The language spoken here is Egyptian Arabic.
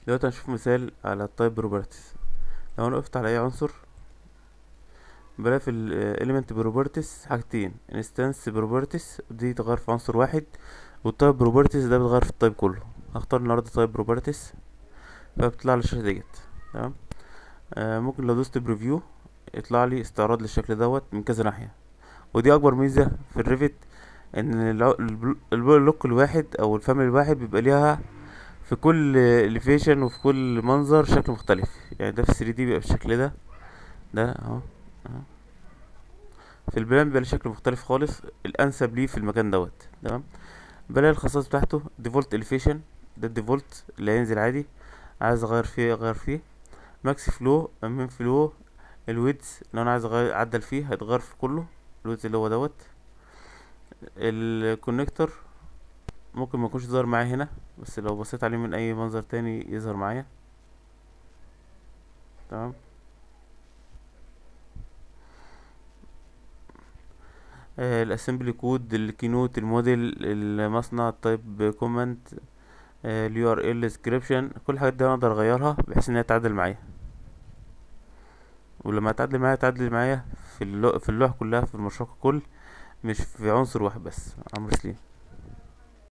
دلوقتي هنشوف مثال على التايب بروبرتيز لو انا وقفت على اي عنصر بلاقي في ال element properties حاجتين instance properties دي تغير في عنصر واحد والتايب properties ده بيتغير في التايب كله هختار النهارده تايب properties فبتطلع لي الشاشة ديت تمام آه ممكن لو دوست بريفيو يطلع لي استعراض للشكل دوت من كذا ناحية ودي اكبر ميزة في الريفت ان الع- البل- البلوك الواحد او الفاميلي الواحد بيبقى ليها في كل elevation وفي كل منظر شكل مختلف يعني ده في 3 دي بيبقى بالشكل ده ده اهو اهو. في البلان بيبقى ليه شكل مختلف خالص الانسب ليه في المكان دوت تمام بلاقي الخصائص بتاعته ديفولت elevation ده الديفولت اللي هينزل عادي عايز اغير فيه اغير فيه ماكس فلو من فلو الويدز لو انا عايز اغير اعدل فيه هيتغير في كله الويدز اللي هو دوت الكونكتور ممكن ما يكونش ظاهر معايا هنا بس لو بصيت عليه من اي منظر تاني يظهر معايا تمام الاسمبلي كود الكينوت الموديل المصنع التايب كومنت اليو ار ال ديسكريبشن كل الحاجات دي انا اقدر اغيرها بحيث انها تعدل معايا ولما تعدل معايا تعدل معايا في اللو... في اللوحة كلها في المشروع ككل مش في عنصر واحد بس عمرو سليم